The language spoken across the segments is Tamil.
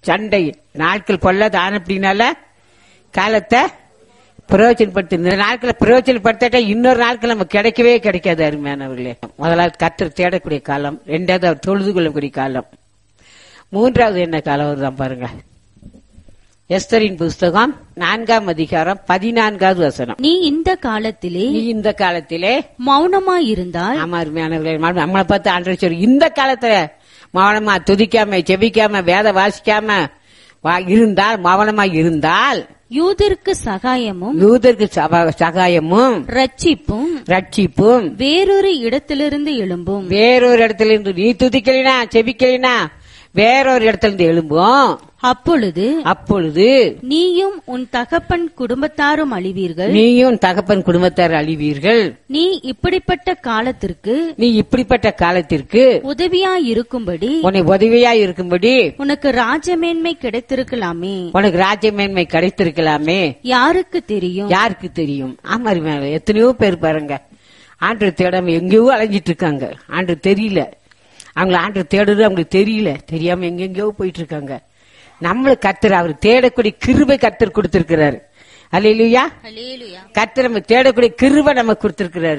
சண்டை நாட்கள் பொல்லாதான அப்படின்னால காலத்தை பிரயோஜனப்படுத்தி இந்த நாட்களை பிரயோஜனப்படுத்தாட்டா இன்னொரு நாட்கள் நம்ம கிடைக்கவே கிடைக்காது அருமையானவர்களே முதலாவது கத்தர் தேடக்கூடிய காலம் ரெண்டாவது அவர் தொழுது கொள்ளக்கூடிய காலம் மூன்றாவது என்ன காலம் தான் பாருங்க எஸ்தரின் புஸ்தகம் நான்காம் அதிகாரம் பதினான்காவது வசனம் நீ இந்த காலத்திலே நீ இந்த காலத்திலே மௌனமாயிருந்தால் ஆமா அருமையானவர்களே ம- நம்மளை பார்த்து ஆண்டு சொல்லி இந்த காலத்துல மௌனமா துதிக்காம செபிக்காம வேத வாசிக்காம வா- இருந்தால் மௌனமா இருந்தால் யூதருக்கு சகாயமும் யூதருக்கு சப- சகாயமும் ரட்சிப்பும் ரட்சிப்பும் வேறொரு இடத்திலிருந்து எழும்பும் வேறொரு இடத்துல இருந்து நீ துதிக்கலினா செபிக்கலினா வேறொரு இடத்துல இருந்து எழும்பும் அப்பொழுது அப்பொழுது நீயும் உன் தகப்பன் குடும்பத்தாரும் அழிவீர்கள் நீயும் தகப்பன் குடும்பத்தார் அழிவீர்கள் நீ இப்படிப்பட்ட காலத்திற்கு நீ இப்படிப்பட்ட காலத்திற்கு உதவியாயிருக்கும்படி உன்னை உதவியா இருக்கும்படி உனக்கு ராஜமேன்மை கிடைத்திருக்கலாமே உனக்கு ராஜ்யமேன்மை கிடைத்திருக்கலாமே யாருக்கு தெரியும் யாருக்கு தெரியும் ஆமா அருமையானவர்களே, எத்தனையோ பேர் பாருங்க ஆண்டு தேடாம எங்கேயோ அலைஞ்சிட்டு இருக்காங்க ஆண்டு தெரியல அவங்கள ஆண்டு தேடுறது அவங்களுக்கு தெரியல தெரியாம எங்கெங்கயோ போயிட்டு இருக்காங்க நம்மளுக்கு கத்தர் அவர் தேடக்கூடிய கிருபை கத்தர் கொடுத்திருக்கிறாரு அல்லையா கத்தர் நம்ம தேடக்கூடிய கிருபை நம்ம கொடுத்திருக்கிறாரு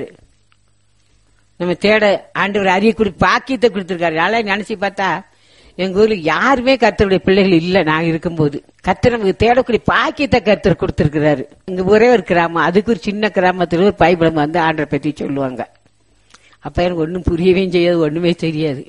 நம்ம தேட ஆண்டவர் அறியக்கூடிய பாக்கியத்தை கொடுத்திருக்காரு அதெல்லாம் நினைச்சு பார்த்தா எங்க ஊர்ல யாருமே கத்தருடைய பிள்ளைகள் இல்ல நான் இருக்கும்போது கத்தர் நமக்கு தேடக்கூடிய பாக்கியத்தை கத்தர் கொடுத்திருக்கிறாரு இங்க ஒரே ஒரு கிராமம் அதுக்கு ஒரு சின்ன கிராமத்துல ஒரு பைபிளம் வந்து ஆண்டரை பத்தி சொல்லுவாங்க அப்ப எனக்கு ஒன்றும் புரியவே செய்யாது ஒண்ணுமே தெரியாது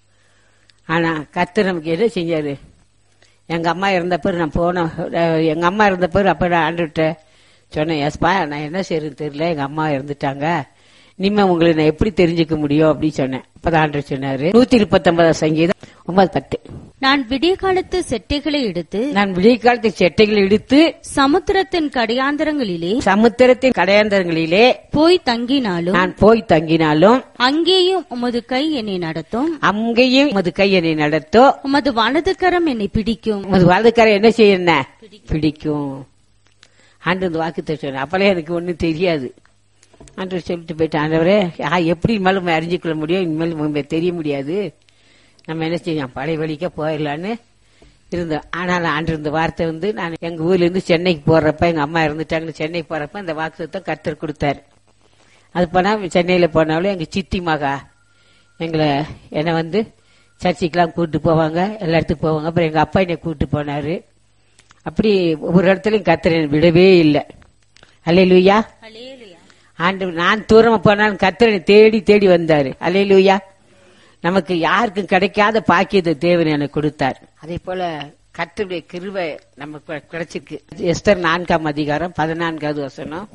ஆனா கத்தர் நமக்கு என்ன செஞ்சாரு எங்க அம்மா இருந்த பிறகு நான் போனேன் அஹ் எங்க அம்மா இருந்த பிறகு அப்ப நான் ஆண்டுகிட்ட சொன்னேன் எஸ்பா நான் என்ன செய்யறதுன்னு தெரியல எங்க அம்மா இறந்துட்டாங்க இனிமே உங்களை நான் எப்படி தெரிஞ்சுக்க முடியும் அப்படின்னு சொன்னேன் அப்பதான் ஆண்டு சொன்னாரு நூத்தி முப்பத்தி ஒன்பதாம் சங்கீதம் ஒன்பது பத்து நான் விடிய காலத்து செட்டைகளை எடுத்து நான் விடிய காலத்து செட்டைகளை இடித்து சமுத்திரத்தின் கடையாந்தரங்களிலே சமுத்திரத்தின் கடையாந்தரங்களிலே போய் தங்கினாலும் நான் போய் தங்கினாலும் அங்கேயும் உமது கை என்னை நடத்தும் அங்கேயும் உமது கை என்னை நடத்தோ உமது வலது கரம் என்னை பிடிக்கும் உமது வலதுக்கார என்ன செய்யணும் பிடிக்கும் ஆண்டு இந்த வாக்கு சொன்ன அப்பெல்லாம் எனக்கு ஒண்ணும் தெரியாது ஆண்டு சொல்லிட்டு போயிட்டு ஆண்டவரே ஆ, எப்படி இனிமேல் உண்மை அறிஞ்சிக்கொள்ள முடியும் இனிமேல் உண்மை தெரிய முடியாது நம்ம என்ன செய்யலாம் பழைய வழிக்க போயிடலான்னு இருந்தோம் ஆனால் ஆண்டு இந்த வார்த்தை வந்து நான் எங்க ஊர்ல இருந்து சென்னைக்கு போறப்ப எங்க அம்மா இருந்துட்டாங்க சென்னை போறப்ப இந்த வாக்குத்தத்தை கர்த்தர் கொடுத்தாரு அது போனா சென்னையில போனாலும் எங்க சித்தி மகா எங்களை என்னை வந்து சர்ச்சுக்கெல்லாம் கூட்டு போவாங்க எல்லா இடத்துக்கும் போவாங்க அப்புறம் எங்க அப்பா என்னை கூட்டு போனாரு அப்படி ஒவ்வொரு இடத்துலயும் கர்த்தர் என்னை விடவே இல்லை அல்லேலூயா ஆண்டு நான் தூரமா போனாலும் கர்த்தர் என்னை தேடி தேடி வந்தாரு அல்லேலூயா நமக்கு யாருக்கும் கிடைக்காத பாக்கியத்தை தேவன் எனக்கு கொடுத்தார் அதே போல கர்த்தருடைய கிருபை நமக்கு கிடைச்சிருக்கு எஸ்தர் நான்காம் அதிகாரம் பதினான்காவது வசனம்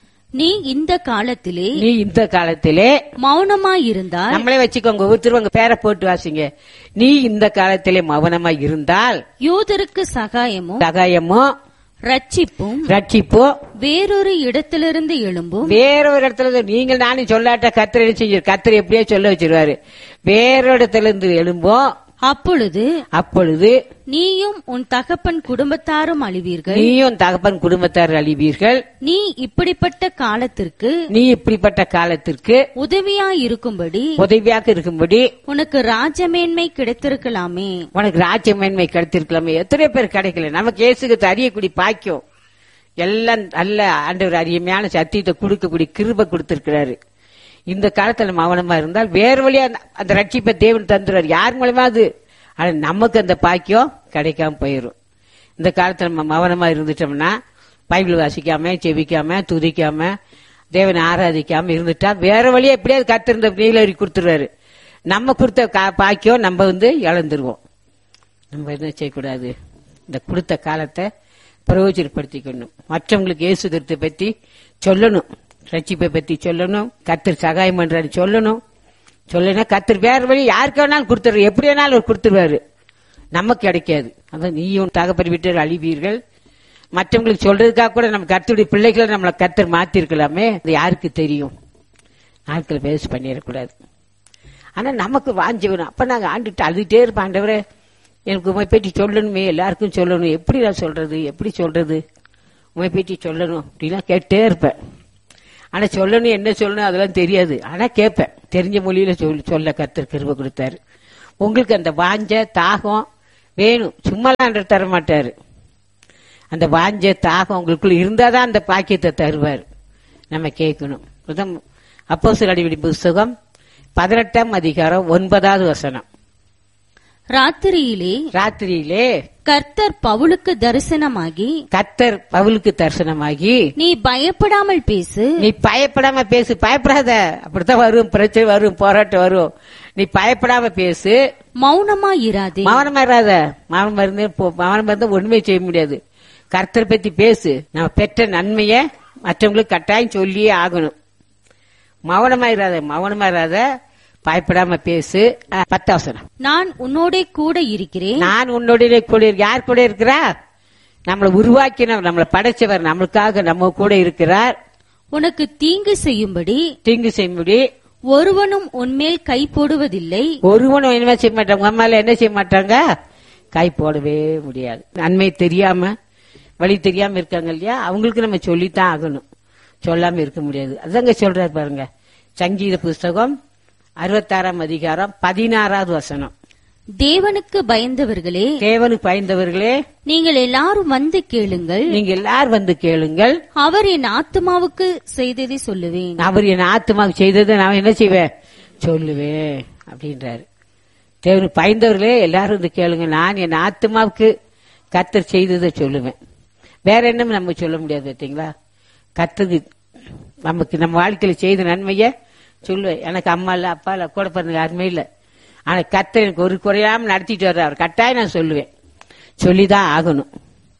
நீ இந்த காலத்திலே நீ இந்த காலத்திலே மௌனமாயிருந்தால் நம்மளே வச்சுக்கோங்க ஒவ்வொருத்தரும் உங்க பேரை போட்டு வாசிங்க நீ இந்த காலத்திலே மௌனமா இருந்தால் யூதருக்கு சகாயமும் சகாயமும் ரட்சிப்பும் ரட்சிப்போ வேறொரு இடத்திலிருந்து எழும்பும் வேறொரு இடத்துல இருந்து நீங்கள் நானும் சொல்லாட்ட கத்திர என்ன செஞ்சிரு கத்திர எப்படியோ சொல்ல வச்சிருவாரு வேறொரு இடத்துல இருந்து எழும்போம் அப்பொழுது அப்பொழுது நீயும் உன் தகப்பன் குடும்பத்தாரும் அழிவீர்கள் நீயும் தகப்பன் குடும்பத்தார் அழிவீர்கள் நீ இப்படிப்பட்ட காலத்திற்கு நீ இப்படிப்பட்ட காலத்திற்கு உதவியாயிருக்கும்படி உதவியாக இருக்கும்படி உனக்கு ராஜமேன்மை கிடைத்திருக்கலாமே உனக்கு ராஜ்யமேன்மை கிடைத்திருக்கலாமே எத்தனை பேர் கிடைக்கல நமக்கு இயேசுக்கு அறியக்கூடிய பாக்கியம் எல்லாம் நல்ல ஆண்டவர் அருமையான சத்தியத்தை கொடுக்கக்கூடிய கிருபை கொடுத்திருக்கிறாரு இந்த காலத்துல நம்ம மௌனமா இருந்தால் வேறு வழியா அந்த- அந்த ரட்சிப்பை தேவன் தந்துறாரு யார் மூலமா அது ஆனா நமக்கு அந்த பாக்கியம் கிடைக்காம போயிடும் இந்த காலத்துல நம்ம மௌனமா இருந்துட்டோம்னா பைபிள் வாசிக்காம செவிக்காம துதிக்காம தேவனை ஆராதிக்காம இருந்துட்டா வேற வழியா எப்படியாவது கத்திருந்த நீலரி கொடுத்துருவாரு நம்ம கொடுத்த கா- பாக்கியம் நம்ம வந்து இழந்துருவோம் நம்ம என்ன செய்யக்கூடாது இந்த கொடுத்த காலத்தை பிரயோஜனப்படுத்திக்கணும் மற்றவங்களுக்கு இயேசு கிறிஸ்துவை பத்தி சொல்லணும் ரட்சிப்பை பத்தி சொல்லணும் கத்தர் சகாயம் பண்றாரு சொல்லணும் சொல்லனா கத்தர் வேற வழி யாருக்கு வேணாலும் கொடுத்துரு எப்படி வேணாலும் அவர் கொடுத்துருவாரு நமக்கு கிடைக்காது அதான் நீயும் தகப்பன் வீட்டர் அழிவீர்கள் மற்றவங்களுக்கு சொல்றதுக்காக கூட நம்ம கத்தருடைய பிள்ளைகளை நம்மளை கத்தர் மாத்திருக்கலாமே அது யாருக்கு தெரியும் நாட்கள் வேஸ்ட் பண்ணிடக்கூடாது ஆனா நமக்கு வாஞ்சி வரும் அப்ப நாங்க ஆண்டுட்டு அழுதுட்டே இருப்போம் ஆண்டவரே எனக்கு உமை பற்றி சொல்லணுமே எல்லாருக்கும் சொல்லணும் எப்படி நான் சொல்றது எப்படி சொல்றது உமை பற்றி சொல்லணும் அப்படிலாம் கேட்டே இருப்பேன் ஆனா சொல்லணும் என்ன சொல்லணும் அதெல்லாம் தெரியாது ஆனா கேட்பேன் தெரிஞ்ச மொழியில சொல் சொல்ல கத்தர் கிருப கொடுத்தாரு உங்களுக்கு அந்த வாஞ்ச தாகம் வேணும் சும்மாலாம் ஆண்டவர் தர மாட்டாரு அந்த வாஞ்ச தாகம் உங்களுக்குள்ள இருந்தாதான் அந்த பாக்கியத்தை தருவார் நம்ம கேட்கணும் முதம் அப்போ அடிப்படை புஸ்தகம் பதினெட்டாம் அதிகாரம் ஒன்பதாவது வசனம் ராத்திரியிலே ராத்திரியிலே கர்த்தர் பவுலுக்கு தரிசனமாகி கத்தர் பவுலுக்கு தரிசனமாகி நீ பயப்படாமல் பேசு நீ பயப்படாம பேசு பயப்படாத அப்படித்தான் வரும் பிரச்சனை வரும் போராட்டம் வரும் நீ பயப்படாம பேசு மௌனமா இராதே மௌனமா இராத மௌனம் இருந்து போ- மௌனம் இருந்தா ஒண்ணுமே செய்ய முடியாது கர்த்தர் பத்தி பேசு நம்ம பெற்ற நன்மைய மற்றவங்களுக்கு கட்டாயம் சொல்லியே ஆகணும் மௌனமா இராத மௌனமா இராத பயப்படாம பேசு அஹ், பத்தாவசனம் நான் உன்னோடே கூட இருக்கிறேன் நான் உன்னுடைய கூட இரு- யார் கூட இருக்கிறா நம்மளை உருவாக்கினவர் நம்மளை படைச்சவர் நம்மளுக்காக நம்ம கூட இருக்கிறார் உனக்கு தீங்கு செய்யும்படி தீங்கு செய்யும்படி ஒருவனும் உன்மேல் கை போடுவதில்லை ஒருவனும் என்ன செய்ய மாட்டாங்க உங்க அம்மால என்ன செய்ய மாட்டாங்க கை போடவே முடியாது நன்மை தெரியாம வழி தெரியாம இருக்காங்க இல்லையா அவங்களுக்கு நம்ம சொல்லித்தான் ஆகணும் சொல்லாம இருக்க முடியாது அதாங்க சொல்றாரு பாருங்க சங்கீத புஸ்தகம் அறுபத்தாறாம் அதிகாரம் பதினாறாவது வசனம் தேவனுக்கு பயந்தவர்களே தேவனுக்கு பயந்தவர்களே நீங்கள் எல்லாரும் வந்து கேளுங்கள் நீங்க எல்லாரும் வந்து கேளுங்கள் அவர் என் ஆத்துமாவுக்கு செய்ததை சொல்லுவேன் அவர் என் ஆத்மாவுக்கு செய்ததை நான் என்ன செய்வேன் சொல்லுவேன் அப்படின்றாரு தேவனுக்கு பயந்தவர்களே எல்லாரும் வந்து கேளுங்க நான் என் ஆத்மாவுக்கு கத்தர் செய்ததை சொல்லுவேன் வேற என்ன நம்ம சொல்ல முடியாது பார்த்தீங்களா கத்தருக்கு நமக்கு நம்ம வாழ்க்கையில செய்த நன்மைய சொல்லுவேன் எனக்கு அம்மா இல்ல அப்பா இல்ல கூட பிறந்த யாருமே இல்ல ஆனா கத்தர் எனக்கு ஒரு குறையாம நடத்திட்டு வர்றாரு கட்டாயம் நான் சொல்லுவேன் சொல்லிதான் ஆகணும்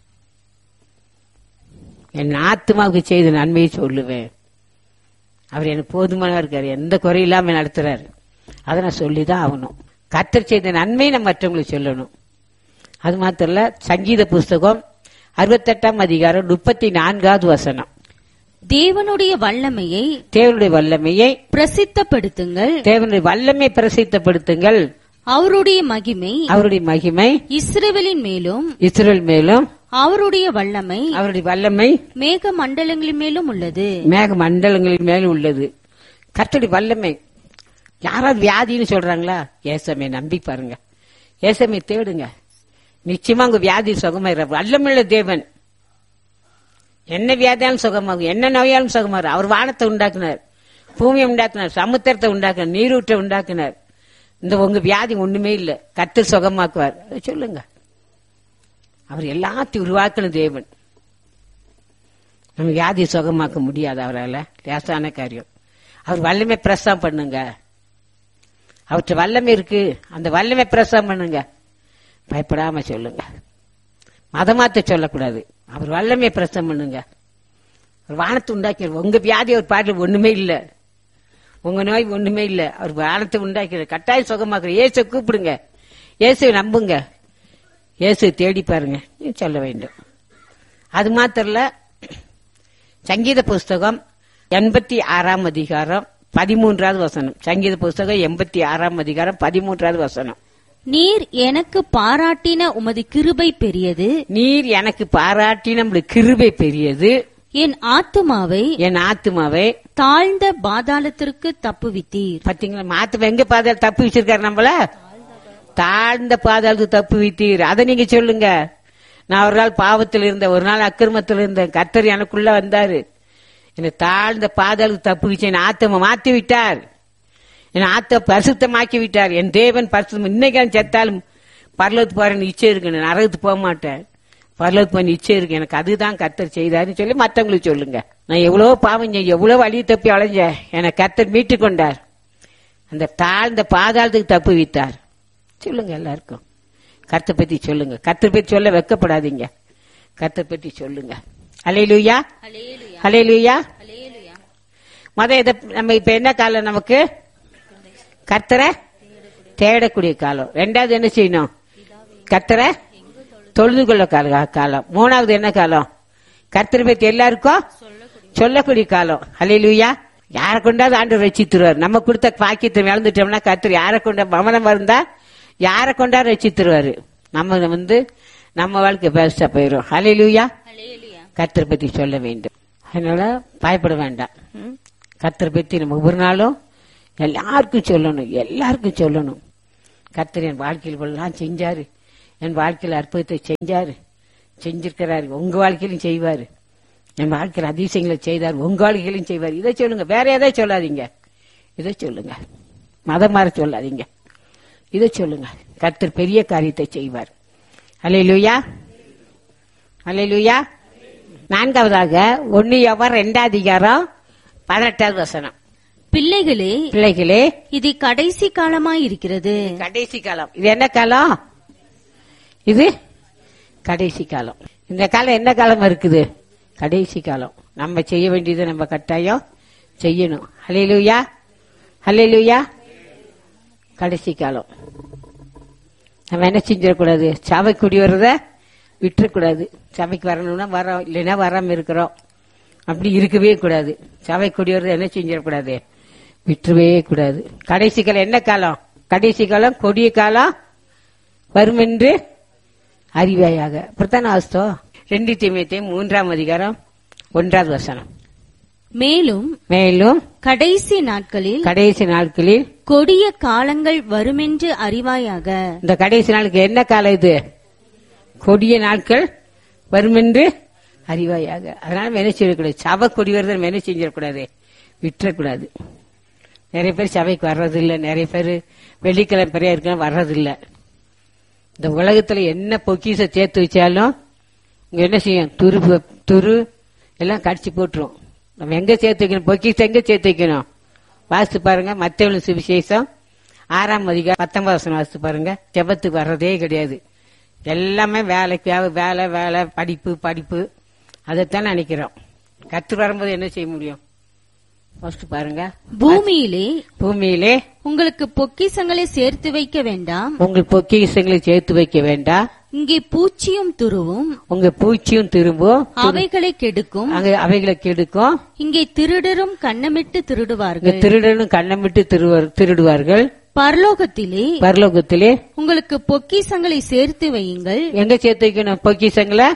என் ஆத்மாவுக்கு செய்த நன்மையை சொல்லுவேன் அவர் எனக்கு போதுமானவா இருக்காரு எந்த குறை இல்லாம நடத்துறாரு அதை நான் சொல்லிதான் ஆகணும் கத்தர் செய்த நன்மையை நம்ம மற்றவங்களுக்கு சொல்லணும் அது மாத்திரம் இல்ல சங்கீத புஸ்தகம் அறுபத்தெட்டாம் அதிகாரம் முப்பத்தி நான்காவது வசனம் தேவனுடைய வல்லமையை தேவனுடைய வல்லமையை பிரசித்தப்படுத்துங்கள் தேவனுடைய வல்லமை பிரசித்தப்படுத்துங்கள் அவருடைய மகிமை அவருடைய மகிமை இஸ்ரவேலின் மேலும் இஸ்ரேல் மேலும் அவருடைய வல்லமை அவருடைய வல்லமை மேக மண்டலங்களின் மேலும் உள்ளது மேக மண்டலங்களின் மேல் உள்ளது கர்த்தருடைய வல்லமை யாராவது வியாதின்னு சொல்றாங்களா ஏசமே நம்பி பாருங்க ஏசமே தேடுங்க நிச்சயமா உங்க வியாதி சுகமாயிர வல்லமுள்ள தேவன் என்ன வியாதியாலும் சுகமாகும் என்ன நோயாலும் சுகமாகும் அவர் வானத்தை உண்டாக்குனார் பூமியை உண்டாக்குனார் சமுத்திரத்தை உண்டாக்குனார் நீரூற்றை உண்டாக்குனார் இந்த உங்க வியாதி ஒண்ணுமே இல்ல கத்து சுகமாக்குவார் அதை சொல்லுங்க அவர் எல்லாத்தையும் உருவாக்குன தேவன் நம்ம வியாதி சுகமாக்க முடியாது அவரால் லேசான காரியம் அவர் வல்லமை பிரசவம் பண்ணுங்க அவற்றை வல்லமை இருக்கு அந்த வல்லமை பிரசவம் பண்ணுங்க பயப்படாம சொல்லுங்க மதமாத்த சொல்லக்கூடாது அவர் வல்லமை பிரசவம் பண்ணுங்க அவர் வானத்தை உண்டாக்கி உங்க வியாதி அவர் பாட்டில் ஒண்ணுமே இல்ல உங்க நோய் ஒண்ணுமே இல்ல அவர் வானத்தை உண்டாக்கி கட்டாயம் சுகமாக்குற இயேசு கூப்பிடுங்க இயேசுவை நம்புங்க இயேசு தேடி பாருங்க நீ சொல்ல வேண்டும் அது மாத்திரல சங்கீத புஸ்தகம் எண்பத்தி ஆறாம் அதிகாரம் பதிமூன்றாவது வசனம் சங்கீத புஸ்தகம் எண்பத்தி ஆறாம் அதிகாரம் பதிமூன்றாவது வசனம் நீர் எனக்கு பாராட்டின உமது கிருபை பெரியது நீர் எனக்கு பாராட்டி நம்முடைய கிருபை பெரியது என் ஆத்துமாவை என் ஆத்துமாவை தாழ்ந்த பாதாளத்திற்கு தப்புவித்தீர் பாத்தீங்களா மாத்து எங்க பாதாள தப்பு வச்சிருக்காரு நம்மள தாழ்ந்த பாதாளத்துக்கு தப்பு வைத்தீர் அதை நீங்க சொல்லுங்க நான் ஒரு நாள் பாவத்தில் இருந்தேன் ஒரு நாள் அக்கிரமத்தில் இருந்தேன் கத்தர் எனக்குள்ள வந்தாரு என்னை தாழ்ந்த பாதாளத்துக்கு தப்பு வச்சு என் ஆத்தம மாத்தி விட்டார் என் ஆத்த பரிசுத்தமாக்கி விட்டார் என் தேவன் பரிசுத்தம் இன்னைக்கு நான் செத்தாலும் பரலோத்து போறேன்னு நிச்சயம் இருக்கு நான் நரகத்துக்கு போக மாட்டேன் பரலோத்து போய் நிச்சயம் இருக்கு எனக்கு அதுதான் கத்தர் செய்தாருன்னு சொல்லி மத்தவங்களுக்கு சொல்லுங்க நான் எவ்வளவு பாவம் செஞ்சேன் எவ்வளவு வழி தப்பி அலைஞ்சேன் என்னை கத்தர் மீட்டு கொண்டார் அந்த தாழ்ந்த பாதாளத்துக்கு தப்பு வைத்தார் சொல்லுங்க எல்லாருக்கும் கர்த்தரை பத்தி சொல்லுங்க கர்த்தரை பத்தி சொல்ல வெக்கப்படாதீங்க கர்த்தரை பத்தி சொல்லுங்க அலையிலுயா அலையிலுயா மத இத நம்ம இப்ப என்ன காலம் நமக்கு கர்த்தரை தேடக்கூடிய காலம் ரெண்டாவது என்ன செய்யணும் கர்த்தரை தொழுது கொள்ள கால காலம் மூணாவது என்ன காலம் கர்த்தரை பத்தி எல்லாருக்கும் சொல்லக்கூடிய காலம் அலையிலுயா யாரை கொண்டாது ஆண்டு ரசித்துருவார் நம்ம கொடுத்த பாக்கியத்தை இழந்துட்டோம்னா கர்த்தர் யாரை கொண்டா மமனம் இருந்தா யாரை கொண்டா ரசித்துருவாரு நம்ம வந்து நம்ம வாழ்க்கை பெஸ்டா போயிடும் அலையிலுயா கர்த்தரை பத்தி சொல்ல வேண்டும் அதனால பயப்பட வேண்டாம் ம்? கர்த்தரை பத்தி நம்ம ஒவ்வொரு நாளும் எல்லாருக்கும் சொல்லணும் எல்லாருக்கும் சொல்லணும் கர்த்தர் என் வாழ்க்கையில் இவ்வளவுலாம் செஞ்சாரு என் வாழ்க்கையில் அற்புதத்தை செஞ்சாரு செஞ்சிருக்கிறாரு உங்க வாழ்க்கையிலும் செய்வாரு என் வாழ்க்கையில் அதிசயங்களை செய்தார் உங்க வாழ்க்கையிலும் செய்வார் இதை சொல்லுங்க வேற எதை சொல்லாதீங்க இதை சொல்லுங்க மதம் மாற சொல்லாதீங்க இதை சொல்லுங்க கர்த்தர் பெரிய காரியத்தை செய்வார் அல்லேலூயா அல்லேலூயா நான்காவதாக ஒன்னு எவர் ரெண்டாவது அதிகாரம் பதினெட்டாவது வசனம் பிள்ளைகளே பிள்ளைகளே இது கடைசி காலமாய் இருக்கிறது கடைசி காலம் இது என்ன காலம் இது கடைசி காலம் இந்த காலம் என்ன காலம் இருக்குது கடைசி காலம் நம்ம செய்ய வேண்டியதை நம்ம கட்டாயம் செய்யணும் ஹalleluya ஹalleluya கடைசி காலம் நம்ம என்ன செஞ்சிடக்கூடாது சபை குடி வர்றத விட்டுறக்கூடாது சபைக்கு வரணும்னா வரோம் இல்லைன்னா வராம இருக்கிறோம் அப்படி இருக்கவே கூடாது சபை குடி வர்றத என்ன செஞ்சிடக்கூடாது விட்டுறவே கூடாது கடைசி காலம் என்ன காலம் கடைசி காலம் கொடிய காலம் வரும் என்று அறிவாயாக அப்படித்தானே அவஸ்தம் ரெண்டு தீமையத்தையும் மூன்றாம் அதிகாரம் ஒன்றாவது வசனம் மேலும் மேலும் கடைசி நாட்களில் கடைசி நாட்களில் கொடிய காலங்கள் வருமென்று அறிவாயாக இந்த கடைசி நாளுக்கு என்ன காலம் இது கொடிய நாட்கள் வரும் என்று அறிவாயாக அதனால நம்ம என்ன செய்யக்கூடாது சபை கொடி வருதை நம்ம என்ன செஞ்சிடக்கூடாது விட்டுறக்கூடாது நிறைய பேர் சபைக்கு வர்றதில்லை நிறைய பேர் வெள்ளிக்கிழமை பெரிய இருக்கலாம் வர்றதில்லை இந்த உலகத்துல என்ன பொக்கிச சேர்த்து வச்சாலும் இங்க என்ன செய்யும் துரு ப- துரு எல்லாம் கடிச்சு போட்டுரும் நம்ம எங்க சேர்த்து வைக்கணும் பொக்கிசம் எங்க சேர்த்து வைக்கணும் வாசித்து பாருங்க மத்தவளும் சுவிசேஷம் ஆறாம் அதிகாரம் பத்தொன்பது வருஷம் வாசித்து பாருங்க ஜெபத்துக்கு வர்றதே கிடையாது எல்லாமே வேலைக்கு வே- வேலை வேலை படிப்பு படிப்பு அதைத்தான் நினைக்கிறோம் கற்று வரும்போது என்ன செய்ய முடியும் ஃபர்ஸ்ட் பாருங்க பூமியிலே பூமியிலே உங்களுக்கு பொக்கிசங்களை சேர்த்து வைக்க வேண்டாம் உங்கள் பொக்கிசங்களை சேர்த்து வைக்க வேண்டாம் இங்கே பூச்சியும் துருவும் உங்க பூச்சியும் திரும்பும் அவைகளை கெடுக்கும் அங்க அவைகளை கெடுக்கும் இங்கே திருடரும் கண்ணமிட்டு இங்க திருடுவார்கள் திருடனும் கண்ணமிட்டு திருவர்- திருடுவார்கள் பரலோகத்திலே பரலோகத்திலே உங்களுக்கு பொக்கிசங்களை சேர்த்து வையுங்கள் எங்க சேர்த்து வைக்கணும் பொக்கிசங்களை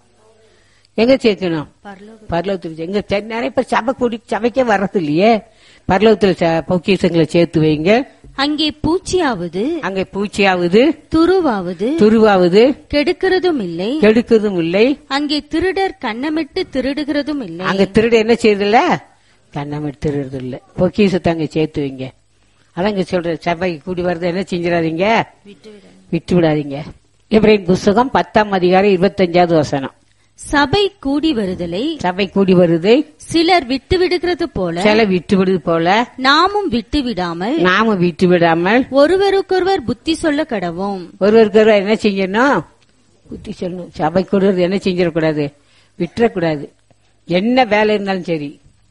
எங்க சேர்க்கணும் பரலோகத்தில் எங்க சே- நிறைய பேர் சபை கூடி சபைக்கே வர்றது இல்லையே பரலோகத்தில் ச- பொக்கிசங்களை சேர்த்து வைங்க அங்கே பூச்சியாவது அங்க பூச்சியாவது துருவாவது துருவாவது கெடுக்கிறதும் இல்லை கெடுக்கிறதும் இல்லை அங்கே திருடர் கண்ணமிட்டு திருடுகிறதும் இல்லை அங்க திருட என்ன செய்யறதில்ல கண்ணமிட்டு திருடுறது இல்ல பொக்கிசத்தை அங்க சேர்த்து வைங்க அதான் இங்க சொல்ற சபைக்கு கூடி வர்றது என்ன செஞ்சிடாதீங்க விட்டு விடாதீங்க இப்ராஹிம் புஸ்தகம் பத்தாம் அதிகாரம் இருபத்தஞ்சாவது வசனம் சபை கூடி வருதலை சபை கூடி வருது சிலர் விட்டு விடுகிறது போல சில விட்டு விடுது போல நாமும் விட்டு விடாமல் நாம விட்டு விடாமல் ஒருவருக்கொருவர் புத்தி சொல்ல கடவோம் ஒருவருக்கு ஒருவர் என்ன செய்யணும் புத்தி சொல்லணும் சபை கூடி வருது என்ன செஞ்சிடக்கூடாது விட்டுறக்கூடாது என்ன வேலை இருந்தாலும் சரி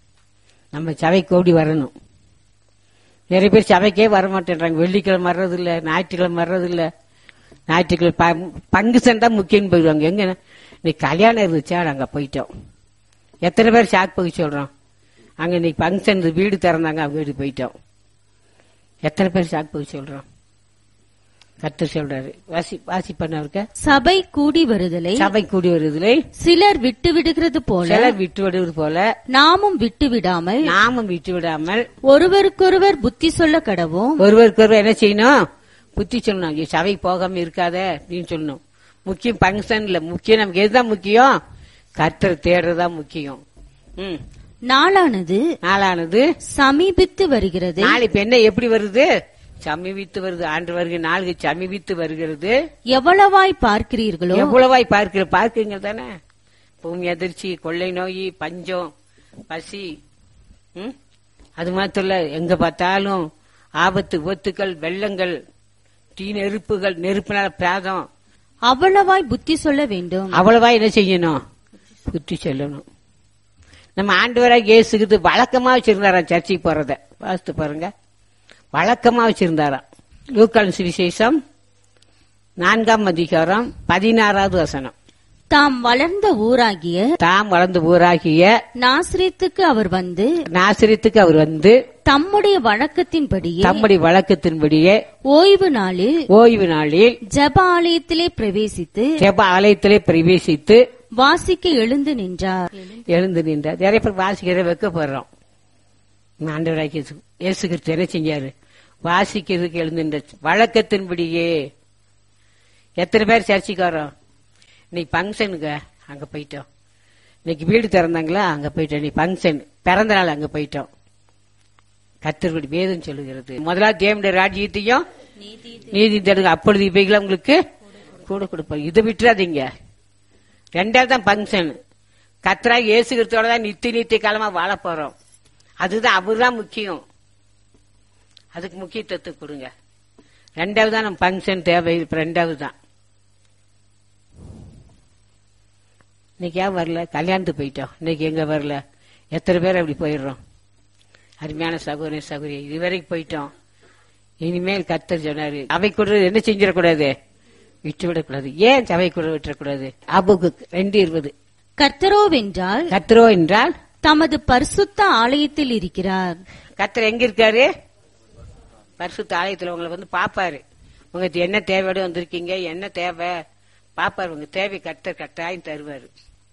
நம்ம சபை கூடி வரணும் நிறைய பேர் சபைக்கே வர மாட்டேன்றாங்க வெள்ளிக்கிழமை வர்றது இல்ல ஞாயிற்றுக்கிழமை வர்றது இல்ல ஞாயிற்றுக்கிழமை ப- பங்கு சண்டை முக்கியம் போயிடுவாங்க எங்க இன்னைக்கு கல்யாணம் இருந்துச்சா நாங்க போயிட்டோம் எத்தனை பேர் சாக்கு போய் சொல்றோம் அங்க இன்னைக்கு ஃபங்க்ஷன் வீடு திறந்தாங்க அவங்க வீடு போயிட்டோம் எத்தனை பேர் சாக்கு போய் சொல்றோம் கத்து சொல்றாரு வாசி வாசி பண்ணவருக்க சபை கூடி வருதலை சபை கூடி வருவதில்லை சிலர் விட்டு விடுகிறது போல சிலர் விட்டு விடுவது போல நாமும் விட்டு விடாமல் நாமும் விட்டு விடாமல் ஒருவருக்கொருவர் புத்தி சொல்ல கடவோம் ஒருவருக்கு ஒருவர் என்ன செய்யணும் புத்தி சொல்லணும் ஐயோ, சபைக்கு போகாம இருக்காத அப்படின்னு சொல்லணும் முக்கியம் ஃபங்க்ஷன் இல்ல முக்கியம் நமக்கு எதுதான் முக்கியம் கர்த்தர் தேடுறதா முக்கியம் ம் நாளானது நாளானது சமீபித்து வருகிறது நாள் இப்ப என்ன எப்படி வருது சமீபித்து வருது ஆண்டு வருகிற நாளுக்கு சமீபித்து வருகிறது எவ்வளவாய் பார்க்கிறீர்களோ எவ்வளவாய் பார்க்கிற பார்க்குங்க தானே பூமி அதிர்ச்சி கொள்ளை நோய் பஞ்சம் பசி ம்? அது மாத்திரம் இல்ல எங்க பார்த்தாலும் ஆபத்து விபத்துக்கள் வெள்ளங்கள் தீ நெருப்புகள் நெருப்பினால பிராதம் அவ்வளவாய் புத்தி சொல்ல வேண்டும் அவ்வளவா என்ன செய்யணும் புத்தி சொல்லணும் நம்ம ஆண்டவராக இயேசுக்கு வழக்கமா வச்சிருந்தாராம் சர்ச்சைக்கு போறத வாசித்து பாருங்க வழக்கமா வச்சிருந்தாராம் லூக்கான் சுவிசேஷம் நான்காம் அதிகாரம் பதினாறாவது வசனம் தாம் வளர்ந்த ஊராகிய தாம் வளர்ந்த ஊராகிய நாசிரியத்துக்கு அவர் வந்து நாசிரியத்துக்கு அவர் வந்து தம்முடைய வழக்கத்தின்படியே தம்முடைய வழக்கத்தின்படியே ஓய்வு நாளில் ஓய்வு நாளில் ஜெப ஆலயத்திலே பிரவேசித்து ஜெப ஆலயத்திலே பிரவேசித்து வாசிக்க எழுந்து நின்றார் எழுந்து நின்றார் நிறைய பேர் வாசிக்கிற வைக்கப்படுறோம் ஆண்டவராக இயேசு இயேசு கிறிஸ்து என்ன செஞ்சாரு வாசிக்கிறதுக்கு எழுந்து நின்றார் வழக்கத்தின்படியே எத்தனை பேர் சர்ச்சுக்கு வரோம் இன்னைக்கு ஃபங்க்ஷனுங்க அங்க போயிட்டோம் இன்னைக்கு வீடு திறந்தாங்களா அங்க போயிட்டோம் நீ ஃபங்க்ஷன் பிறந்த நாள் அங்க போயிட்டோம் கத்தர்படி வேதம் சொல்லுகிறது முதலாவது தேவனுடைய ராஜ்யத்தையும் நீதி தருங்க அப்பொழுது இவைகளை உங்களுக்கு கூட கொடுப்பாங்க இதை விட்டுறாதீங்க ரெண்டாவது தான் ஃபங்க்ஷன் கத்தரா இயேசுகிறதோட தான் நித்திய நித்திய காலமா வாழ போறோம் அதுதான் அவர்தான் முக்கியம் அதுக்கு முக்கியத்துவத்தை கொடுங்க ரெண்டாவது தான் நம்ம ஃபங்க்ஷன் தேவை இப்ப ரெண்டாவது தான் இன்னைக்கு ஏன் வரல கல்யாணத்துக்கு போயிட்டோம் இன்னைக்கு எங்க வரல எத்தனை பேர் அப்படி போயிடுறோம் அருமையான சகோதரி சகோதரி இதுவரைக்கும் போயிட்டோம் இனிமேல் கத்தர் சொன்னாரு அவை கூட என்ன செஞ்சிடக்கூடாது விட்டு விடக்கூடாது ஏன் சபை கூட விட்டுறக்கூடாது அபுக்கு ரெண்டு இருபது கர்த்தரோவென்றால் கத்தரோ என்றால் தமது பரிசுத்த ஆலயத்தில் இருக்கிறார் கத்தர் எங்க இருக்காரு பரிசுத்த ஆலயத்துல உங்களை வந்து பாப்பாரு உங்களுக்கு என்ன தேவையோட வந்திருக்கீங்க என்ன தேவை பாப்பாரு உங்க தேவை கத்தர் கட்டாயம் தருவாரு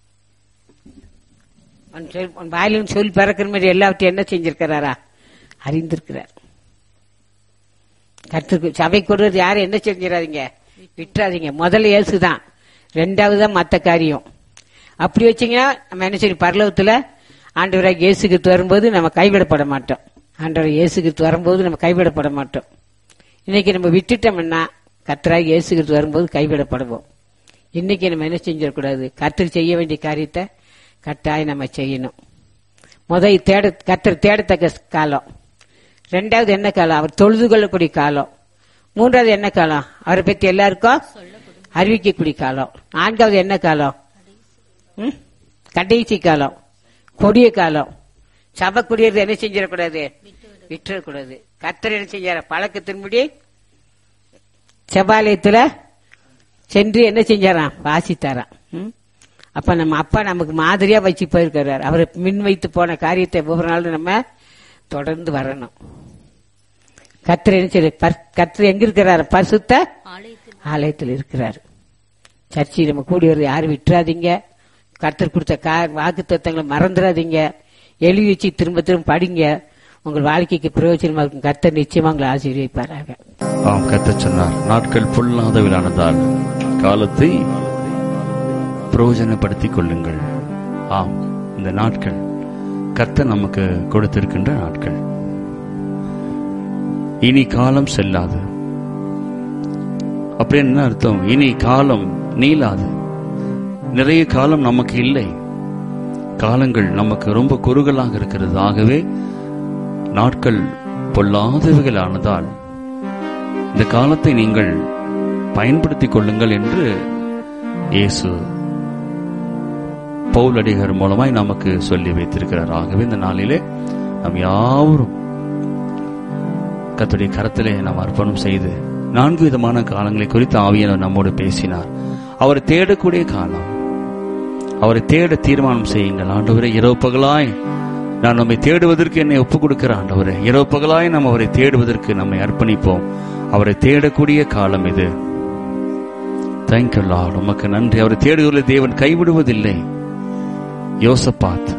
உன் சொல் உன் வாயிலும் சொல் பறக்கிற மாதிரி எல்லாவற்றையும் என்ன செஞ்சிருக்கிறாரா அறிந்திருக்கிறார் கருத்துக்கு சபை கொடுறது யாரும் என்ன செஞ்சிடாதீங்க விட்டுறாதீங்க முதல்ல இயேசுதான் ரெண்டாவது தான் மத்த காரியம் அப்படி வச்சீங்கன்னா நம்ம என்ன செய்யும் பரலோகத்துல ஆண்டவராக இயேசுக்கு வரும்போது நம்ம கைவிடப்பட மாட்டோம் ஆண்டவர் இயேசுக்கு வரும்போது நம்ம கைவிடப்பட மாட்டோம் இன்னைக்கு நம்ம விட்டுட்டோம்னா கத்தராக இயேசுக்கு வரும்போது கைவிடப்படுவோம் இன்னைக்கு நம்ம என்ன செஞ்சிடக்கூடாது கத்தர் செய்ய வேண்டிய காரியத்தை கட்டாயம் நம்ம செய்யணும் முதல் தேட கத்தர் தேடத்தக்க காலம் ரெண்டாவது என்ன காலம் அவர் தொழுது கொள்ளக்கூடிய காலம் மூன்றாவது என்ன காலம் அவரை பத்தி எல்லாருக்கும் அறிவிக்கக்கூடிய காலம் நான்காவது என்ன காலம் ம்? கடைசி காலம் கொடிய காலம் சபை குடியேறது என்ன செஞ்சிடக்கூடாது விட்டுறக்கூடாது கத்தர் என்ன செஞ்சார பழக்கத்தின்படி செபாலயத்துல சென்று என்ன செஞ்சாராம் வாசித்தாராம் ம்? அப்ப நம்ம அப்பா நமக்கு மாதிரியா வச்சு போயிருக்கிறார் அவர் மின் வைத்து போன காரியத்தை ஒவ்வொரு நாளும் நம்ம தொடர்ந்து வரணும் கத்திர என்ன செய்ய கத்திர எங்க இருக்கிறார் பரிசுத்த ஆலயத்தில் ஆலயத்தில் இருக்கிறார் சர்ச்சை நம்ம கூடி வருது யாரும் விட்டுறாதீங்க கர்த்தர் கொடுத்த கா வாக்கு தத்துவங்களை மறந்துடாதீங்க எழுதி வச்சு திரும்ப திரும்ப படிங்க உங்கள் வாழ்க்கைக்கு பிரயோஜனமா இருக்கும் கர்த்தர் நிச்சயமா உங்களை ஆசீர்வதிப்பாராக ஆம் கத்தச் சொன்னார் நாட்கள் பொல்லாதவிலானதால் காலத்தை பிரயோஜனப்படுத்திக் கொள்ளுங்கள் ஆம் இந்த நாட்கள் கர்த்தர் நமக்கு கொடுத்திருக்கின்ற நாட்கள் இனி காலம் செல்லாது அப்படி என்ன அர்த்தம் இனி காலம் நீளாது நிறைய காலம் நமக்கு இல்லை காலங்கள் நமக்கு ரொம்ப குறுகலாக இருக்கிறது ஆகவே நாட்கள் பொல்லாதவைகள் ஆனதால் இந்த காலத்தை நீங்கள் பயன்படுத்திக் கொள்ளுங்கள் என்று இயேசு பவுலடிகர் மூலமாய் நமக்கு சொல்லி வைத்திருக்கிறார் ஆகவே இந்த நாளிலே நாம் யாவரும் கர்த்தருடைய கரத்திலே நாம் அர்ப்பணம் செய்து நான்கு விதமான காலங்களை குறித்து ஆவியானவர் நம்மோடு பேசினார் அவரை தேடக்கூடிய காலம் அவரை தேட தீர்மானம் செய்யுங்கள் ஆண்டவரே இரவு பகலாய் நான் நம்மை தேடுவதற்கு என்னை ஒப்புக் கொடுக்கிற ஆண்டவரே இரவு பகலாய் நாம் அவரை தேடுவதற்கு நம்மை அர்ப்பணிப்போம் அவரை தேடக்கூடிய காலம் இது தேங்க்யூ லார்ட் உமக்கு நன்றி அவரை தேடுகிற தேவன் கைவிடுவதில்லை யோசப்பாத்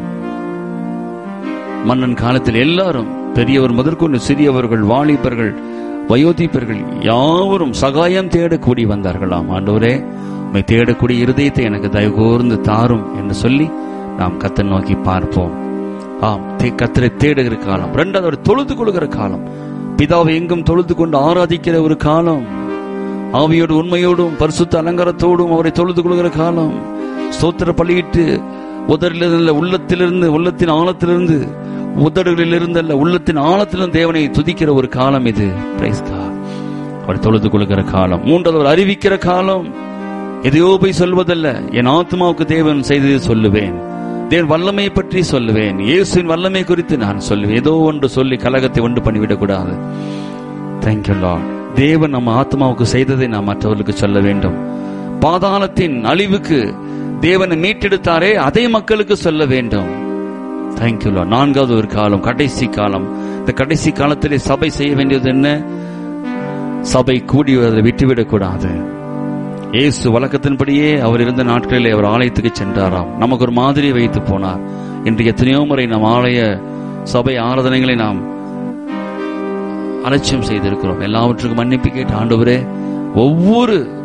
மன்னன் காலத்தில் எல்லாரும் பெரியவர் முதற்கொண்டு சிறியவர்கள் வாலிபர்கள் வயோதிபர்கள் யாவரும் சகாயம் தேட கூடி வந்தார்களாம் ஆண்டவரே உம்மை தேடக்கூடிய இருதயத்தை எனக்கு தயவு கூர்ந்து தாரும் என்று சொல்லி நாம் கத்தை நோக்கி பார்ப்போம் ஆம் தே- கத்தரை தேடுகிற காலம் ரெண்டாவது அவர் தொழுது கொள்கிற காலம் பிதாவை எங்கும் தொழுது கொண்டு ஆராதிக்கிற ஒரு காலம் ஆவியோடு உண்மையோடும் பரிசுத்த அலங்காரத்தோடும் அவரை தொழுது கொள்கிற காலம் ஸ்தோத்திர பலியிட்டு உதரிலிருந்து உள்ளத்திலிருந்து உள்ளத்தின் ஆழத்திலிருந்து உதடுகளிலிருந்து அல்ல உள்ளத்தின் ஆழத்திலிருந்து தேவனை துதிக்கிற ஒரு காலம் இது Praise God. அவர் தொழுது கொள்கிற காலம் மூன்றாவது அவர் அறிவிக்கிற காலம் எதையோ போய் சொல்வதல்ல என் ஆத்மாவுக்கு தேவன் செய்ததை சொல்லுவேன் தேவன் வல்லமை பற்றி சொல்லுவேன் இயேசுவின் வல்லமை குறித்து நான் சொல்லுவேன் ஏதோ ஒன்று சொல்லி கலகத்தை உண்டு பண்ணிவிடக் கூடாது தேங்க்யூ லார்ட் தேவன் நம்ம ஆத்மாவுக்கு செய்ததை நாம் மற்றவர்களுக்கு சொல்ல வேண்டும் பாதாளத்தின் அழிவுக்கு தேவனை மீட்டெடுத்தாரே அதை மக்களுக்கு சொல்ல வேண்டும் தேங்க்யூ லார்ட் நான்காவது ஒரு காலம் கடைசி காலம் இந்த கடைசி காலத்திலே சபை செய்ய வேண்டியது என்ன சபை கூடி வருவதை விட்டுவிடக் கூடாது இயேசு வழக்கத்தின்படியே அவர் இருந்த நாட்களிலே அவர் ஆலயத்துக்கு சென்றாராம் நமக்கு ஒரு மாதிரி வைத்து போனார் இன்று எத்தனையோ முறை நம் ஆலய சபை ஆராதனைகளை நாம் அலட்சியம் செய்திருக்கிறோம் எல்லாவற்றுக்கும் மன்னிப்பு கேட்டு ஆண்டவரே ஒவ்வொரு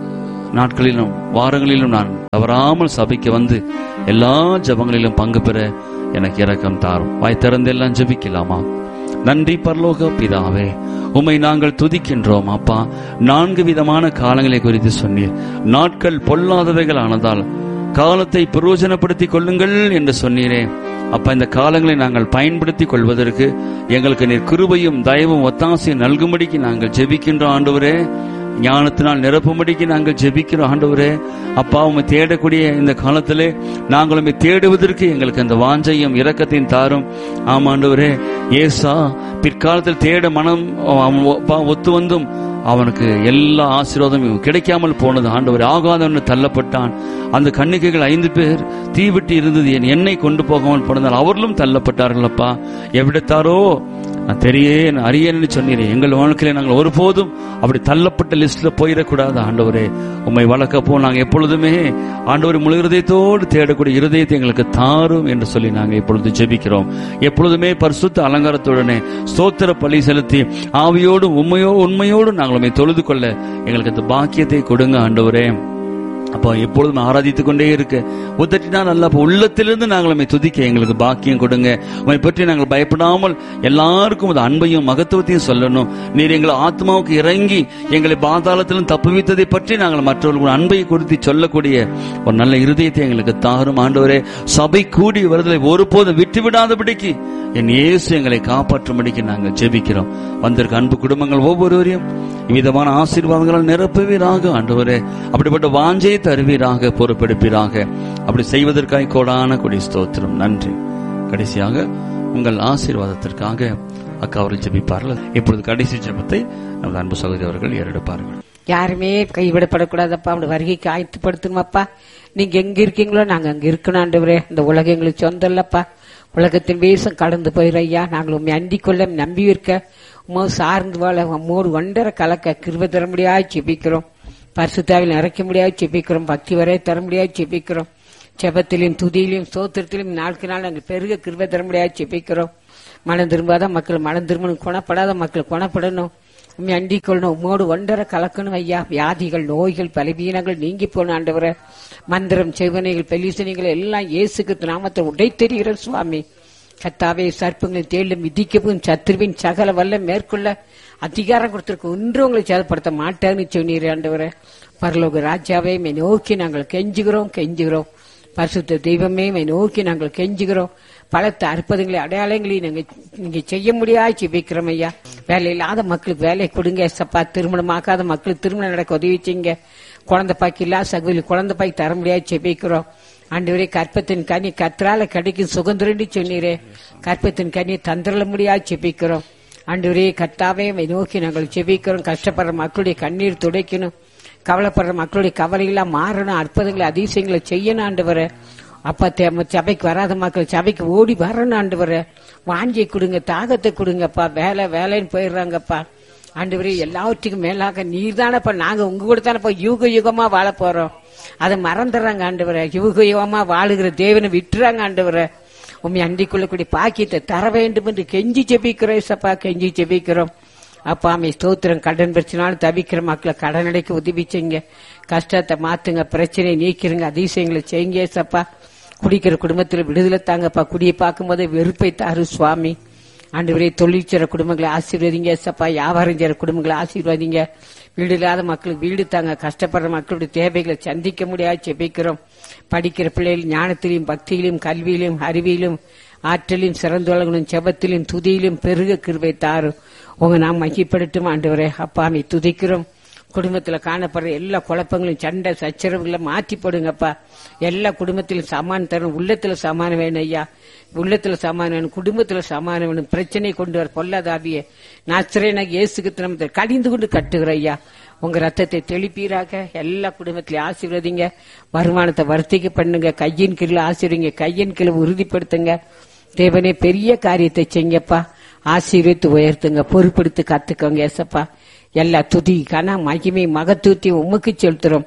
நாட்களிலும் வாரங்களிலும் நான் தவறாமல் சபைக்கு வந்து எல்லா ஜபங்களிலும் பங்கு பெற எனக்கு இரக்கம் தாரும் வாய் திறந்து எல்லாம் ஜெபிக்கலாமா நன்றி பரலோக பிதாவே உம்மை நாங்கள் துதிக்கின்றோம் அப்பா நான்கு விதமான காலங்களை குறித்து சொன்னீர் நாட்கள் பொல்லாதவைகள் ஆனதால் காலத்தை பிரயோஜனப்படுத்திக் கொள்ளுங்கள் என்று சொன்னீரே அப்ப இந்த காலங்களை நாங்கள் பயன்படுத்திக் கொள்வதற்கு எங்களுக்கு நீர் கிருபையும் தயவும் ஒத்தாசையும் நல்கும்படிக்கு நாங்கள் ஜெபிக்கின்றோம் ஆண்டவரே ஞானத்தினால் நிரப்பும்படிக்கு நாங்கள் ஜெபிக்கிறோம் ஆண்டவரே அப்பா உம்மை தேடக்கூடிய இந்த காலத்திலே நாங்கள் உம்மை தேடுவதற்கு எங்களுக்கு அந்த வாஞ்சையும் இரக்கத்தையும் தாரும் ஆமா ஆண்டவரே ஏசா பிற்காலத்தில் தேட மனம் அவன் அப்பா ஒத்து வந்தும் அவனுக்கு எல்லா ஆசீர்வாதமும் கிடைக்காமல் போனது ஆண்டவர் ஆகாதவன் தள்ளப்பட்டான் அந்த கன்னிகைகள் ஐந்து பேர் தீவிட்டு இருந்தது என் எண்ணெய் கொண்டு போகாமல் போனதால் அவர்களும் தள்ளப்பட்டார்கள் அப்பா எவ்விடத்தாரோ நான் தெரியேன் அறியேன்னு சொன்னீரே எங்கள் வாழ்க்கையில நாங்கள் ஒருபோதும் அப்படி தள்ளப்பட்ட லிஸ்ட்ல போயிடக்கூடாது ஆண்டவரே உம்மை வளர்க்க போ நாங்கள் எப்பொழுதுமே ஆண்டவர் முழு இருதயத்தோடு தேடக்கூடிய இருதயத்தை எங்களுக்கு தாரும் என்று சொல்லி நாங்கள் இப்பொழுது ஜெபிக்கிறோம் எப்பொழுதுமே பரிசுத்த அலங்காரத்துடனே ஸ்தோத்திர பலி செலுத்தி ஆவியோடும் உண்மையோ உண்மையோடும் நாங்கள் உம்மை தொழுது கொள்ள எங்களுக்கு அந்த பாக்கியத்தை கொடுங்க ஆண்டவரே அப்போ எப்பொழுதும் ஆராதித்துக் கொண்டே இருக்க உத்தட்டினா நல்லா அப்போ உள்ளத்திலிருந்து நாங்கள் உண்மை துதிக்க எங்களுக்கு பாக்கியம் கொடுங்க உண்மை பற்றி நாங்கள் பயப்படாமல் எல்லாருக்கும் அது அன்பையும் மகத்துவத்தையும் சொல்லணும் நீர் எங்கள் ஆத்மாவுக்கு இறங்கி எங்களை பாதாளத்திலும் தப்புவித்ததை பற்றி நாங்கள் மற்றவர்கள் அன்பை குறித்து சொல்லக்கூடிய ஒரு நல்ல இருதயத்தை எங்களுக்கு தாரும் ஆண்டவரே சபை கூடி வருதலை ஒருபோதும் விட்டு விடாதபடிக்கு என் இயேசு எங்களை காப்பாற்றும்படிக்கு நாங்கள் ஜெபிக்கிறோம் வந்திருக்க அன்பு குடும்பங்கள் ஒவ்வொருவரையும் விதமான ஆசீர்வாதங்களால் நிரப்புவீராக ஆண்டவரே அப்படிப்பட்ட வாஞ்சையை தருவீராக பொறுப்பெடுப்பீராக அப்படி செய்வதற்காக கோடான கொடி ஸ்தோத்திரம் நன்றி கடைசியாக உங்கள் ஆசீர்வாதத்திற்காக அக்கா அவர்கள் ஜெபிப்பார்கள் இப்பொழுது கடைசி ஜெபத்தை நமது அன்பு சகோதரி அவர்கள் ஏறெடுப்பார்கள் யாருமே கைவிடப்படக்கூடாதப்பா அப்படி வருகைக்கு ஆயத்துப்படுத்தணுமாப்பா நீங்க எங்க இருக்கீங்களோ நாங்க அங்க இருக்கணும் ஆண்டவரே இந்த உலகம் எங்களுக்கு சொந்தம் இல்லப்பா உலகத்தின் வேஷம் கடந்து போயிரு ஐயா நாங்கள் உண்மை அண்டிக் கொள்ள நம்பி இருக்க உமோ சார்ந்து வாழ உம்மோடு ஒன்றரை கலக்க கிருப தர முடியாது செபிக்கிறோம் பரிசுத்தாவில் நிறைக்க முடியாது செபிக்கிறோம் பக்தி வரை தர முடியாது செபிக்கிறோம் செபத்திலும் துதியிலும் சோத்திரத்திலும் நாளுக்கு நாள் நாங்கள் பெருக கிருப தர முடியாது செபிக்கிறோம் மனம் திரும்பாத மக்கள் மனம் திரும்பணும் குணப்படாத மக்கள் குணப்படணும் உண்மை அண்டிக் கொள்ளணும் உம்மோடு ஒன்றரை கலக்கணும் ஐயா வியாதிகள் நோய்கள் பலவீனங்கள் நீங்கி போன ஆண்டவரை மந்திரம் செவனைகள் பெலிசனைகள் எல்லாம் இயேசுக்கு நாமத்தை உடைத்தெறிகிற சுவாமி கத்தாவே சர்ப்பங்களை தேடும் மிதிக்கவும் சத்ருவின் சகல வல்ல மேற்கொள்ள அதிகாரம் கொடுத்திருக்க ஒன்று உங்களை சேதப்படுத்த மாட்டேன்னு சொன்னீர் ஆண்டவரை பரலோக ராஜாவே மை நோக்கி நாங்கள் கெஞ்சுகிறோம் கெஞ்சுகிறோம் பரிசுத்த தெய்வமே மை நோக்கி நாங்கள் கெஞ்சுகிறோம் பலத்த அற்புதங்களை அடையாளங்களை நீங்க நீங்க செய்ய முடியாது ஜெபிக்கிறோம் ஐயா வேலை இல்லாத மக்களுக்கு வேலை கொடுங்க எசப்பா திருமணம் ஆகாத மக்களுக்கு திருமணம் நடக்க உதவி செய்யுங்க குழந்தை பாக்கி இல்லாத சகோதரி குழந்தை பாக்கி தர முடியாது ஜெபிக்கிறோம் ஆண்டவரே கற்பத்தின் கனி கத்ரால கிடைக்கும் சுகந்திரண்டி சொன்னீரே கற்பத்தின் கனி தந்திரல முடியாது ஜெபிக்கிறோம் ஆண்டவரே கர்த்தாவே உம்மை நோக்கி நாங்கள் ஜெபிக்கிறோம் கஷ்டப்படுற மக்களுடைய கண்ணீர் துடைக்கணும் கவலைப்படுற மக்களுடைய கவலையெல்லாம் மாறணும் அற்புதங்களை அதிசயங்களை செய்யணும் ஆண்டவரை அப்பா தேம சபைக்கு வராத மக்கள் சபைக்கு ஓடி வரணும் ஆண்டவரை வாஞ்சியை கொடுங்க தாகத்தை கொடுங்கப்பா வேலை வேலைன்னு போயிடுறாங்கப்பா ஆண்டவரே எல்லாவற்றுக்கும் மேலாக நீர் தானப்பா நாங்க உங்க கூட தானப்பா யுக யுகமா வாழ போறோம் அதை மறந்துடுறாங்க ஆண்டவரை யுக யுகமா வாழுகிற தேவனை விட்டுறாங்க ஆண்டவரை உண்மை அண்டிக் கொள்ளக்கூடிய பாக்கியத்தை தர வேண்டும் என்று கெஞ்சி ஜெபிக்கிறோம் சப்பா கெஞ்சி ஜெபிக்கிறோம் அப்பா அம்மை ஸ்தோத்திரம் கடன் பிரச்சனாலும் தவிக்கிற மக்களை கடன் அடைக்க உதவி செய்யுங்க கஷ்டத்தை மாத்துங்க பிரச்சனையை நீக்கிருங்க அதிசயங்களை செய்யுங்க சப்பா குடிக்கிற குடும்பத்தில் விடுதலை தாங்கப்பா குடியை பார்க்கும்போது வெறுப்பை தாரு சுவாமி ஆண்டவரே தொழில் செய்ற குடும்பங்களை ஆசீர்வதிங்க சப்பா வியாபாரம் செய்ற குடும்பங்களை ஆசீர்வதிங்க வீடு இல்லாத மக்களுக்கு வீடு தாங்க கஷ்டப்படுற மக்களுடைய தேவைகளை சந்திக்க முடியாது ஜெபிக்கிறோம் படிக்கிற பிள்ளைகள் ஞானத்திலும் பக்தியிலும் கல்வியிலும் அறிவியிலும் ஆற்றலையும் சிறந்துள்ளவங்களும் செபத்திலும் துதியிலும் பெருக கிருபை தாரும் உங்க நாம் மகிப்படுத்தும் ஆண்டவரே அப்பாமை துதிக்கிறோம் குடும்பத்துல காணப்படுற எல்லா குழப்பங்களும் சண்டை சச்சரவுகளை மாற்றி போடுங்கப்பா எல்லா குடும்பத்திலும் சமான் தரும் உள்ளத்துல சமானம் வேணும் ஐயா உள்ளத்துல சமானம் வேணும் குடும்பத்துல சமானம் வேணும் பிரச்சனை கொண்டு வர பொல்லாதாவிய நாச்சிரேனாக இயேசுக்கு திரும்ப கடிந்து கொண்டு கட்டுகிற ஐயா உங்க ரத்தத்தை தெளிப்பீராக எல்லா குடும்பத்திலையும் ஆசீர்வதிங்க வருமானத்தை வர்த்திக்க பண்ணுங்க கையின் கீழே ஆசீர்வதிங்க கையின் கீழே உறுதிப்படுத்துங்க தேவனே பெரிய காரியத்தை செய்யுங்கப்பா ஆசீர்வித்து உயர்த்துங்க பொறுப்படுத்து கத்துக்கோங்க ஏசப்பா எல்லா துதி கன மகிமை மகத்துவத்தையும் உமக்கு செலுத்துறோம்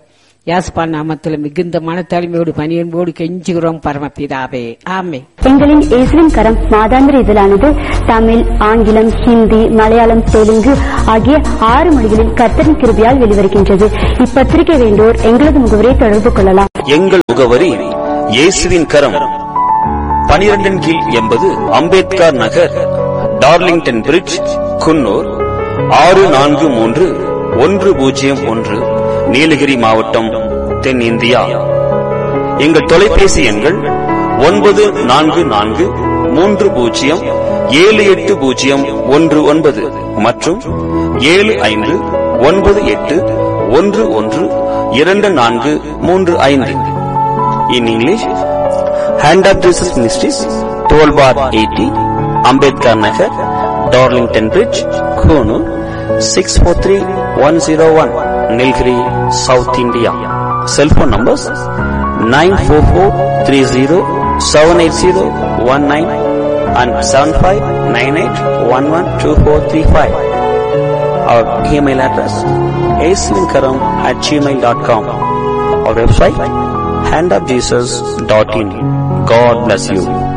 யாஸ்பா நாமத்தில் மிகுந்த மனத்தாழ்மையோடு பணியன்போடு கெஞ்சுகிறோம் பரமபிதாவே ஆமே எங்களின் இயேசுவின் கரம் மாதாந்திர இதழானது தமிழ் ஆங்கிலம் ஹிந்தி மலையாளம் தெலுங்கு ஆகிய ஆறு மொழிகளில் கர்த்தரின் கிருபையால் வெளிவருகின்றது இப்பத்திரிகை வேண்டோர் எங்களது முகவரை தொடர்பு கொள்ளலாம் எங்கள் முகவரி இயேசுவின் கரம் பனிரெண்டின் கீழ் எண்பது அம்பேத்கர் நகர் டார்லிங்டன் பிரிட்ஜ் குன்னூர் ஆறு நான்கு மூன்று ஒன்று பூஜ்ஜியம் ஒன்று நீலகிரி மாவட்டம் தென்னிந்தியா எங்கள் தொலைபேசி எண்கள் ஒன்பது நான்கு நான்கு மூன்று பூஜ்ஜியம் ஏழு எட்டு பூஜ்ஜியம் ஒன்று ஒன்பது மற்றும் ஏழு ஐந்து ஒன்பது எட்டு ஒன்று ஒன்று இரண்டு நான்கு மூன்று ஐந்து in English hand of Jesus ministries twelve bar eighty Ambedkar Nagar Darlington bridge Coonoor six four three one zero one Nilgiri south India cellphone numbers nine four four three zero seven eight zero one nine and seven five nine eight one one two four three five our email address ஏசுவின்கரம் at Gmail dot com our website handofjesus.in. God bless you.